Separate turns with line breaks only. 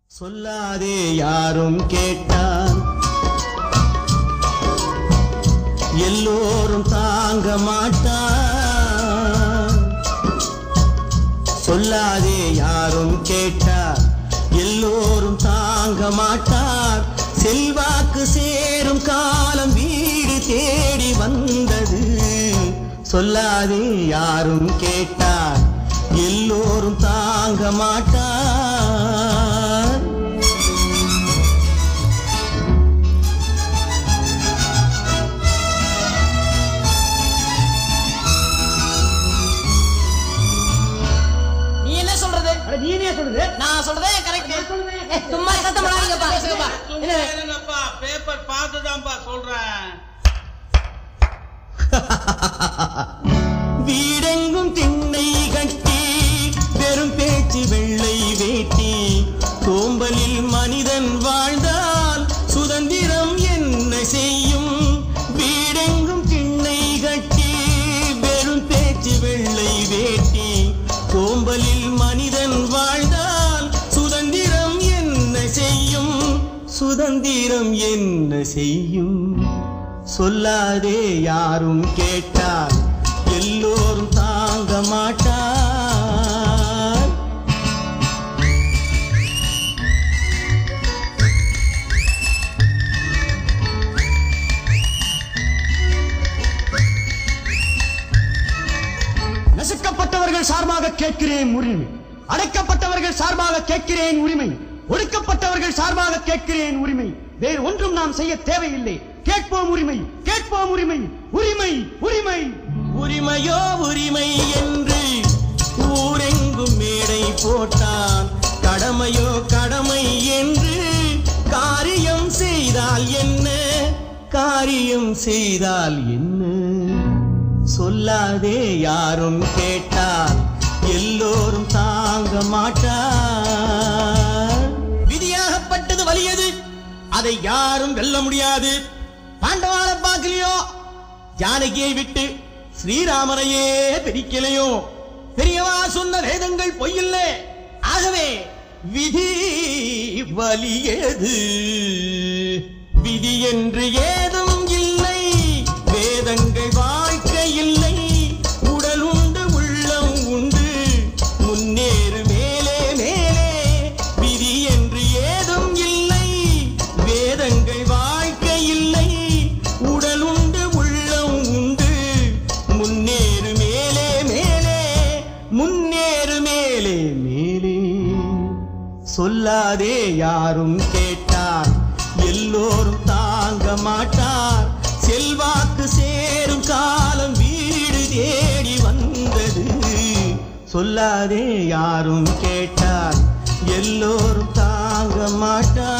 சொல்லாதே யாரும் கேட்டால் எல்லோரும் தாங்க மாட்டார் சொல்லாதே யாரும் கேட்டார் எல்லோரும் தாங்க மாட்டார் செல்வாக்கு சேரும் காலம் வீடு தேடி வந்தது சொல்லாதே யாரும் கேட்டார் எல்லோரும் தாங்க மாட்டார்
நீ என்ன சொல்றது
அட நீ என்ன சொல்றது
நான் சொல்றதே கரெக்ட் சும்மா சத்தம் போடாதீங்கப்பா பேசுங்கப்பா
சும்மா
என்ன
இருங்கப்பா பேப்பர் பார்த்துதான்ப்பா சொல்றேன்
வீடெங்கும் திண்ணை கட்டி பெரும் பேச்சு வெள்ளை வேட்டி சோம்பலில் மனிதன் வாழ்ந்தால் சுதந்திரம் என்ன செய்யும் வீடெங்கும் திண்ணை கட்டி பெரும் பேச்சு வெள்ளை வேட்டி சோம்பலில் மனிதன் வாழ்ந்தால் சுதந்திரம் என்ன செய்யும் சுதந்திரம் என்ன செய்யும் சொல்லாதே யாரும் கேட்டால் எல்லோரும் தாங்க மாட்டார்
நசுக்கப்பட்டவர்கள் சார்பாக கேட்கிறேன் உரிமை அடைக்கப்பட்டவர்கள் சார்பாக கேட்கிறேன் உரிமை ஒடுக்கப்பட்டவர்கள் சார்பாக கேட்கிறேன் உரிமை வேறு ஒன்றும் நாம் செய்ய தேவையில்லை கேட்போம் உரிமை கேட்போம் உரிமை உரிமை உரிமை
உரிமையோ உரிமை என்று ஊரெங்கும் மேடை போட்டான் கடமையோ கடமை என்று காரியம் செய்தால் என்ன காரியம் செய்தால் என்ன சொல்லாதே யாரும் கேட்டால் எல்லோரும் தாங்க மாட்டார் விதியாகப்பட்டது வலியது அதை யாரும் வெல்ல முடியாது பாண்டவான பார்க்கலையோ ஜானகியை விட்டு ஸ்ரீராமரையே பிரிக்கலையோ பெரியவா சொன்ன வேதங்கள் பொய்யில்லை ஆகவே விதி வலியது விதி என்று ஏதும் இல்லை வேதங்கள் வாழ்க்கை இல்லை உடல் உண்டு உள்ளம் உண்டு முன்னேறு மேலே மேலே விதி என்று ஏதும் இல்லை வேதங்கள் வாழ்க்கை இல்லை உடல் உண்டு உள்ளம் உண்டு முன்னேறு மேலே மேலே முன்னேறு மேலே மேலே சொல்லாதே யாரும் கேட்டார் எல்லோரும் தாங்க மாட்டார் செல்வாக்கு சேரும் காலம் வீடு தேடி வந்தது சொல்லாதே யாரும் கேட்டார் எல்லோரும் தாங்க மாட்டார்